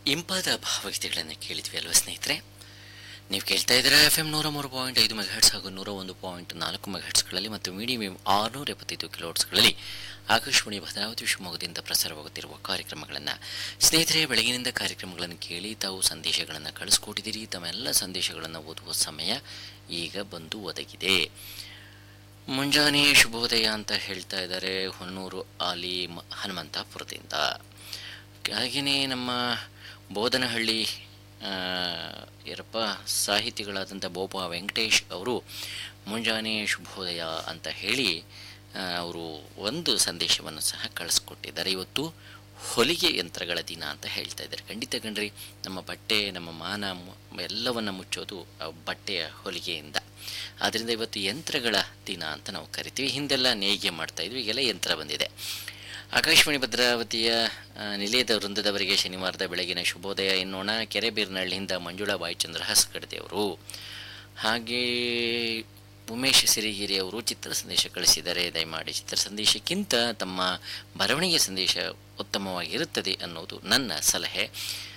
ಇಂಪಾದ ಭಾವಗೀತೆಗಳನ್ನು ಕೇಳಿದ್ವಿ ಅಲ್ವಾ ಸ್ನೇಹಿತರೆ ನೀವು ಕೇಳ್ತಾ ಇದ್ದೀರಾ ಎಫ್ ಎಮ್ ನೂರ ಮೂರು ಪಾಯಿಂಟ್ ಐದು ಮೆಗಾಹೆಟ್ಸ್ ಹಾಗೂ ನೂರ ಒಂದು ಪಾಯಿಂಟ್ ನಾಲ್ಕು ಮೆಗಾಹೆಟ್ಸ್ಗಳಲ್ಲಿ ಮತ್ತು ಮೀಡಿಯಂ ಆರುನೂರ ಎಪ್ಪತ್ತೈದು ಕಿಲೋಟ್ಸ್ಗಳಲ್ಲಿ ಆಕಾಶವಾಣಿ ಭದ್ರಾವತಿ ಶಿವಮೊಗ್ಗದಿಂದ ಪ್ರಸಾರವಾಗುತ್ತಿರುವ ಕಾರ್ಯಕ್ರಮಗಳನ್ನು ಸ್ನೇಹಿತರೆ ಬೆಳಗಿನಿಂದ ಕಾರ್ಯಕ್ರಮಗಳನ್ನು ಕೇಳಿ ತಾವು ಸಂದೇಶಗಳನ್ನು ಕಳಿಸ್ಕೊಟ್ಟಿದ್ದೀರಿ ತಮ್ಮೆಲ್ಲ ಸಂದೇಶಗಳನ್ನು ಓದುವ ಸಮಯ ಈಗ ಬಂದು ಒದಗಿದೆ ಮುಂಜಾನೆ ಶುಭೋದಯ ಅಂತ ಹೇಳ್ತಾ ಇದ್ದಾರೆ ಹೊನ್ನೂರು ಆಲಿ ಮ- ಹನುಮಂತಾಪುರದಿಂದ ಹಾಗೆಯೇ ನಮ್ಮ ಬೋಧನಹಳ್ಳಿ ಆ, ಏನಪ್ಪ ಸಾಹಿತಿಗಳಾದಂಥ ಬೋಪ ವೆಂಕಟೇಶ್ ಅವರು ಮುಂಜಾನೆ ಶುಭೋದಯ ಅಂತ ಹೇಳಿ ಆ, ಅವರು ಒಂದು ಸಂದೇಶವನ್ನು ಸಹ ಕಳಿಸ್ಕೊಟ್ಟಿದ್ದಾರೆ ಇವತ್ತು ಹೊಲಿಗೆ ಯಂತ್ರಗಳ ದಿನ ಅಂತ ಹೇಳ್ತಾ ಇದ್ದಾರೆ ಖಂಡಿತ ಕಣ್ರಿ ನಮ್ಮ ಬಟ್ಟೆ ನಮ್ಮ ಮಾನ ಮು- ಎಲ್ಲವನ್ನ ಮುಚ್ಚೋದು ಆ ಬಟ್ಟೆಯ ಹೊಲಿಗೆಯಿಂದ ಆದ್ದರಿಂದ ಇವತ್ತು ಯಂತ್ರಗಳ ದಿನ ಅಂತ ನಾವು ಕರಿತೀವಿ ಹಿಂದೆಲ್ಲ ನೇಯ್ಗೆ ಮಾಡ್ತಾ ಇದ್ವಿ ಈಗೆಲ್ಲ ಯಂತ್ರ ಬಂದಿದೆ ಆಕಾಶವಾಣಿ ಭದ್ರಾವತಿಯ ಆ, ನಿಲಯದ ವೃಂದದವರಿಗೆ ಶನಿವಾರದ ಬೆಳಗಿನ ಶುಭೋದಯ ಎನ್ನೋಣ ಕೆರೆಬೀರ್ನಹಳ್ಳಿಯಿಂದ ಮಂಜುಳಾ ಬಾಯಿಚಂದ್ರ ಹಸ್ಕಡ್ದೇವರು ಹಾಗೆ ಉಮೇಶ್ ಸಿರಿಗಿರಿ ಅವರು ಚಿತ್ರ ಸಂದೇಶ ಕಳಿಸಿದ್ದಾರೆ ದಯಮಾಡಿ ಚಿತ್ರ ಸಂದೇಶಕ್ಕಿಂತ ತಮ್ಮ ಬರವಣಿಗೆ ಸಂದೇಶ ಉತ್ತಮವಾಗಿರುತ್ತದೆ ಅನ್ನೋದು ನನ್ನ ಸಲಹೆ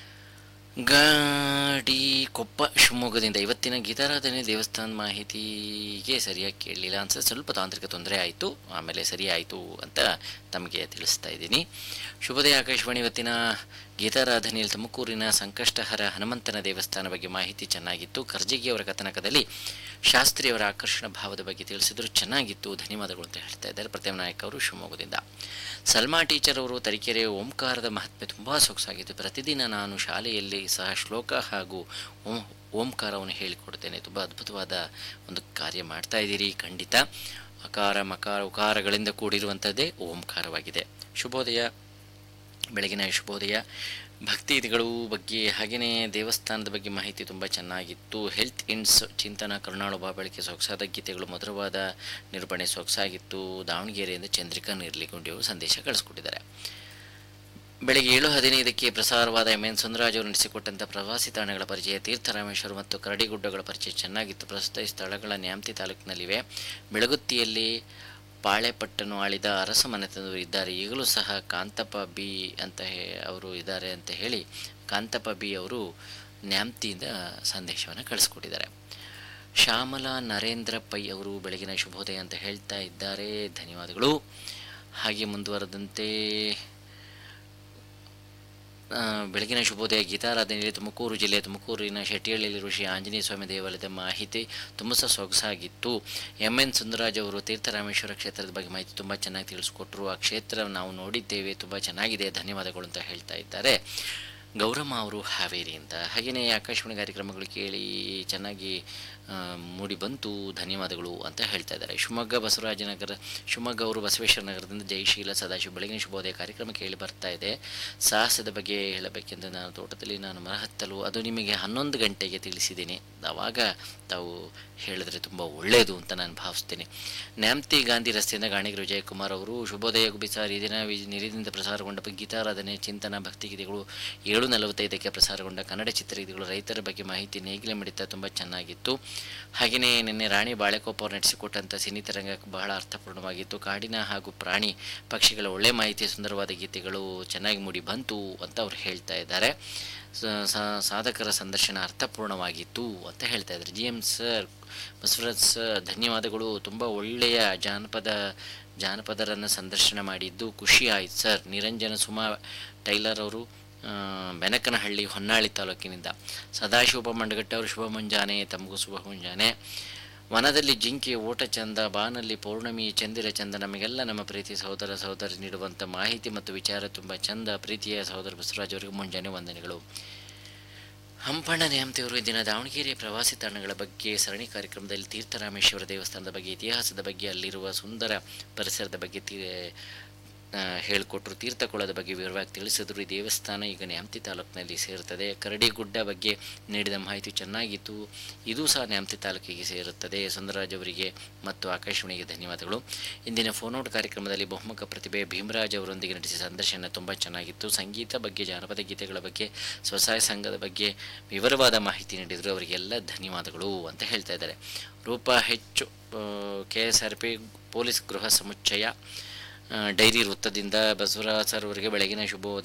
ಗಾಡಿ ಕೊಪ್ಪ ಶಿವಮೊಗ್ಗದಿಂದ ಇವತ್ತಿನ ಗೀತಾರಾಧನೆ ದೇವಸ್ಥಾನ ಮಾಹಿತಿಗೆ ಸರಿಯಾಗಿ ಕೇಳಲಿಲ್ಲ ಅನ್ಸುತ್ತೆ ಸ್ವಲ್ಪ ತಾಂತ್ರಿಕ ತೊಂದರೆ ಆಯಿತು ಆಮೇಲೆ ಸರಿ ಆಯಿತು ಅಂತ ತಮಗೆ ತಿಳಿಸ್ತಾ ಇದ್ದೀನಿ ಶುಭೋದಯ ಆಕಾಶವಾಣಿ ಇವತ್ತಿನ ಗೀತಾರಾಧನೆಯಲ್ಲಿ ತುಮಕೂರಿನ ಸಂಕಷ್ಟಹರ ಹನುಮಂತನ ದೇವಸ್ಥಾನ ಬಗ್ಗೆ ಮಾಹಿತಿ ಚೆನ್ನಾಗಿತ್ತು ಕರ್ಜಗಿಯವರ ಕಥನಕದಲ್ಲಿ ಶಾಸ್ತ್ರಿಯವರ ಆಕರ್ಷಣ ಭಾವದ ಬಗ್ಗೆ ತಿಳಿಸಿದ್ರು ಚೆನ್ನಾಗಿತ್ತು ಧನ್ಯವಾದಗಳು ಅಂತ ಹೇಳ್ತಾ ಇದ್ದಾರೆ ಪ್ರತಿಮ ನಾಯಕ್ ಅವರು ಶಿವಮೊಗ್ಗದಿಂದ ಸಲ್ಮಾ ಟೀಚರ್ ಅವರು ತರೀಕೆರೆ ಓಂಕಾರದ ಮಹತ್ವ ತುಂಬ ಸೊಗಸಾಗಿತ್ತು ಪ್ರತಿದಿನ ನಾನು ಶಾಲೆಯಲ್ಲಿ ಸಹ ಶ್ಲೋಕ ಹಾಗೂ ಓಂ ಓಂಕಾರವನ್ನು ಹೇಳಿಕೊಡ್ತೇನೆ ತುಂಬ ಅದ್ಭುತವಾದ ಒಂದು ಕಾರ್ಯ ಮಾಡ್ತಾ ಇದ್ದೀರಿ ಖಂಡಿತ ಅಕಾರ ಮಕಾರ ಉಕಾರಗಳಿಂದ ಕೂಡಿರುವಂಥದ್ದೇ ಓಂಕಾರವಾಗಿದೆ ಶುಭೋದಯ ಬೆಳಗಿನ ಶುಭೋದಯ ಭಕ್ತಿಗಳು ಬಗ್ಗೆ ಹಾಗೆಯೇ ದೇವಸ್ಥಾನದ ಬಗ್ಗೆ ಮಾಹಿತಿ ತುಂಬ ಚೆನ್ನಾಗಿತ್ತು ಹೆಲ್ತ್ ಇನ್ಸ್ ಚಿಂತನ ಕರುಣಾಳುಭ ಬೆಳಗ್ಗೆ ಸೊಗಸಾದ ಗೀತೆಗಳು ಮಧುರವಾದ ನಿರೂಪಣೆ ಸೊಗಸಾಗಿತ್ತು ದಾವಣಗೆರೆಯಿಂದ ಚಂದ್ರಿಕಾ ನಿರ್ಲಿಗುಂಡಿಯವರು ಸಂದೇಶ ಕಳಿಸ್ಕೊಟ್ಟಿದ್ದಾರೆ ಬೆಳಗ್ಗೆ ಏಳು ಹದಿನೈದಕ್ಕೆ ಪ್ರಸಾರವಾದ ಎಂ ಎನ್ ಸುಂದರಾಜ್ ಅವರು ನಡೆಸಿಕೊಟ್ಟಂಥ ಪ್ರವಾಸಿ ತಾಣಗಳ ಪರಿಚಯ ತೀರ್ಥರಾಮೇಶ್ವರ ಮತ್ತು ಕರಡಿಗುಡ್ಡಗಳ ಪರಿಚಯ ಚೆನ್ನಾಗಿತ್ತು ಪ್ರಸ್ತುತ ಈ ಸ್ಥಳಗಳ ನ್ಯಾಮತಿ ತಾಲೂಕಿನಲ್ಲಿವೆ ಬೆಳಗುತ್ತಿಯಲ್ಲಿ ಪಾಳೆಪಟ್ಟನ್ನು ಆಳಿದ ಅರಸ ಮನೆತನದವರು ಇದ್ದಾರೆ ಈಗಲೂ ಸಹ ಕಾಂತಪ್ಪ ಬಿ ಅಂತ ಹೇ ಅವರು ಇದ್ದಾರೆ ಅಂತ ಹೇಳಿ ಕಾಂತಪ್ಪ ಬಿ ಅವರು ನ್ಯಾಮ್ತಿಯಿಂದ ಸಂದೇಶವನ್ನು ಕಳಿಸ್ಕೊಟ್ಟಿದ್ದಾರೆ ಶ್ಯಾಮಲಾ ನರೇಂದ್ರ ಪೈ ಅವರು ಬೆಳಗಿನ ಶುಭೋದಯ ಅಂತ ಹೇಳ್ತಾ ಇದ್ದಾರೆ ಧನ್ಯವಾದಗಳು ಹಾಗೆ ಮುಂದುವರೆದಂತೆ ಆ, ಬೆಳಗಿನ ಶುಭೋದಯ ಗೀತಾರಾಧನೆಯಲ್ಲಿ ತುಮಕೂರು ಜಿಲ್ಲೆ ತುಮಕೂರಿನ ಶೆಟ್ಟಿಹಳ್ಳಿಯಲ್ಲಿರುವ ಶ್ರೀ ಆಂಜನೇಯ ಸ್ವಾಮಿ ದೇವಾಲಯದ ಮಾಹಿತಿ ತುಂಬ ಸಹ ಸೊಗಸಾಗಿತ್ತು ಎಂ ಎನ್ ಸುಂದರಾಜ್ ಅವರು ತೀರ್ಥರಾಮೇಶ್ವರ ಕ್ಷೇತ್ರದ ಬಗ್ಗೆ ಮಾಹಿತಿ ತುಂಬ ಚೆನ್ನಾಗಿ ತಿಳಿಸ್ಕೊಟ್ರು ಆ ಕ್ಷೇತ್ರ ನಾವು ನೋಡಿದ್ದೇವೆ ತುಂಬ ಚೆನ್ನಾಗಿದೆ ಧನ್ಯವಾದಗಳು ಅಂತ ಹೇಳ್ತಾ ಇದ್ದಾರೆ ಗೌರಮ್ಮ ಅವರು ಹಾವೇರಿಯಿಂದ ಹಾಗೆಯೇ ಆಕಾಶವಾಣಿ ಕಾರ್ಯಕ್ರಮಗಳು ಕೇಳಿ ಚೆನ್ನಾಗಿ ಆ, ಮೂಡಿ ಬಂತು ಧನ್ಯವಾದಗಳು ಅಂತ ಹೇಳ್ತಾ ಇದ್ದಾರೆ ಶಿವಮೊಗ್ಗ ಬಸವರಾಜನಗರ ಶಿವಮೊಗ್ಗ ಅವರು ಬಸವೇಶ್ವರ ನಗರದಿಂದ ಜಯಶೀಲ ಸದಾಶಿವ ಬೆಳಗಿನ ಶುಭೋದಯ ಕಾರ್ಯಕ್ರಮ ಕೇಳಿ ಬರ್ತಾ ಇದೆ ಸಾಹಸದ ಬಗ್ಗೆ ಹೇಳಬೇಕೆಂದು ನಾನು ತೋಟದಲ್ಲಿ ನಾನು ಮರ ಹತ್ತಲು ಅದು ನಿಮಗೆ ಹನ್ನೊಂದು ಗಂಟೆಗೆ ತಿಳಿಸಿದ್ದೀನಿ ಆವಾಗ ತಾವು ಹೇಳಿದ್ರೆ ತುಂಬ ಒಳ್ಳೆಯದು ಅಂತ ನಾನು ಭಾವಿಸ್ತೇನೆ ನ್ಯಾಮ್ತಿ ಗಾಂಧಿ ರಸ್ತೆಯಿಂದ ಗಾಣಿಗರು ವಿಜಯಕುಮಾರ್ ಅವರು ಶುಭೋದಯ ಗುಬಿಸಾರ್ ಈ ದಿನ ವಿ- ನಿರಿದಿಂದ ಪ್ರಸಾರಗೊಂಡ ಗೀತಾರಾಧನೆ ಚಿಂತನ ಭಕ್ತಿಗೀತೆಗಳು ಏಳು ನಲವತ್ತೈದಕ್ಕೆ ಪ್ರಸಾರಗೊಂಡ ಕನ್ನಡ ಚಿತ್ರಗೀತೆಗಳು ರೈತರ ಬಗ್ಗೆ ಮಾಹಿತಿ ನೇಗಿಲೆ ಮಿಡಿತ ತುಂಬ ಚೆನ್ನಾಗಿತ್ತು ಹಾಗೆಯೇ ನಿನ್ನೆ ರಾಣಿ ಬಾಳೆಕೊಪ್ಪ ಅವರು ನಡೆಸಿಕೊಟ್ಟಂಥ ಸಿನಿತರಂಗ ಬಹಳ ಅರ್ಥಪೂರ್ಣವಾಗಿತ್ತು ಕಾಡಿನ ಹಾಗೂ ಪ್ರಾಣಿ ಪಕ್ಷಿಗಳ ಒಳ್ಳೆ ಮಾಹಿತಿ ಸುಂದರವಾದ ಗೀತೆಗಳು ಚೆನ್ನಾಗಿ ಮೂಡಿ ಬಂತು ಅಂತ ಅವ್ರು ಹೇಳ್ತಾ ಇದ್ದಾರೆ ಸ- ಸಾ- ಸಾಧಕರ ಸಂದರ್ಶನ ಅರ್ಥಪೂರ್ಣವಾಗಿತ್ತು ಅಂತ ಹೇಳ್ತಾ ಇದ್ದಾರೆ G M sir Basavaraj sir ಧನ್ಯವಾದಗಳು ತುಂಬ ಒಳ್ಳೆಯ ಜಾನಪದ ಜಾನಪದರನ್ನು ಸಂದರ್ಶನ ಮಾಡಿದ್ದು ಖುಷಿ ಆಯ್ತು ಸರ್ ನಿರಂಜನ ಸುಮಾ ಟೈಲರ್ ಅವರು ಆ, ಬೆನಕನಹಳ್ಳಿ ಹೊನ್ನಾಳಿ ತಾಲೂಕಿನಿಂದ ಸದಾಶಿವ ಮಂಡಗಟ್ಟ ಅವರು ಶುಭ ಮುಂಜಾನೆ ತಮಗೂ ಶುಭ ಮುಂಜಾನೆ ವನದಲ್ಲಿ ಜಿಂಕೆ ಓಟ ಚಂದ ಬಾನಲ್ಲಿ ಪೌರ್ಣಮಿ ಚಂದಿರ ಚಂದ ನಮಗೆಲ್ಲ ನಮ್ಮ ಪ್ರೀತಿ ಸಹೋದರ ಸಹೋದರಿ ನೀಡುವಂಥ ಮಾಹಿತಿ ಮತ್ತು ವಿಚಾರ ತುಂಬ ಚಂದ ಪ್ರೀತಿಯ ಸಹೋದರ ಬಸವರಾಜ್ ಅವರಿಗೆ ಮುಂಜಾನೆ ವಂದನೆಗಳು ಹಂಪಣ್ಣ ನೇಮತಿಯವರು ದಿನ ದಾವಣಗೆರೆ ಪ್ರವಾಸಿ ತಾಣಗಳ ಬಗ್ಗೆ ಸರಣಿ ಕಾರ್ಯಕ್ರಮದಲ್ಲಿ ತೀರ್ಥರಾಮೇಶ್ವರ ದೇವಸ್ಥಾನದ ಬಗ್ಗೆ ಇತಿಹಾಸದ ಬಗ್ಗೆ ಅಲ್ಲಿರುವ ಸುಂದರ ಪರಿಸರದ ಬಗ್ಗೆ ತೀ ಆ, ಹೇಳಿಕೊಟ್ರು ತೀರ್ಥಕೊಳದ ಬಗ್ಗೆ ವಿವರವಾಗಿ ತಿಳಿಸಿದ್ರು ಈ ದೇವಸ್ಥಾನ ಈಗ ನ್ಯಾಮತಿ ತಾಲೂಕಿನಲ್ಲಿ ಸೇರುತ್ತದೆ ಕರಡಿಗುಡ್ಡ ಬಗ್ಗೆ ನೀಡಿದ ಮಾಹಿತಿ ಚೆನ್ನಾಗಿತ್ತು ಇದು ಸಹ ನ್ಯಾಮತಿ ತಾಲೂಕಿಗೆ ಸೇರುತ್ತದೆ ಸುಂದರರಾಜ್ ಅವರಿಗೆ ಮತ್ತು ಆಕಾಶವಾಣಿಗೆ ಧನ್ಯವಾದಗಳು ಇಂದಿನ ಫೋನ್ ಔಟ್ ಕಾರ್ಯಕ್ರಮದಲ್ಲಿ ಬಹುಮುಖ ಪ್ರತಿಭೆ ಭೀಮರಾಜ್ ಅವರೊಂದಿಗೆ ನಡೆಸಿದ ಸಂದರ್ಶನ ತುಂಬ ಚೆನ್ನಾಗಿತ್ತು ಸಂಗೀತ ಬಗ್ಗೆ ಜಾನಪದ ಗೀತೆಗಳ ಬಗ್ಗೆ ಸ್ವಸಹಾಯ ಸಂಘದ ಬಗ್ಗೆ ವಿವರವಾದ ಮಾಹಿತಿ ನೀಡಿದರು ಅವರಿಗೆಲ್ಲ ಧನ್ಯವಾದಗಳು ಅಂತ ಹೇಳ್ತಾ ಇದ್ದಾರೆ ರೂಪ ಹೆಚ್ಚು K S R P police ಗೃಹ ಸಮುಚ್ಚಯ ಆ, ಡೈರಿ ವೃತ್ತದಿಂದ ಬಸವರಾಜ್ ಸರ್ ಅವರಿಗೆ ಬೆಳಗಿನ ಶುಭೋದಯ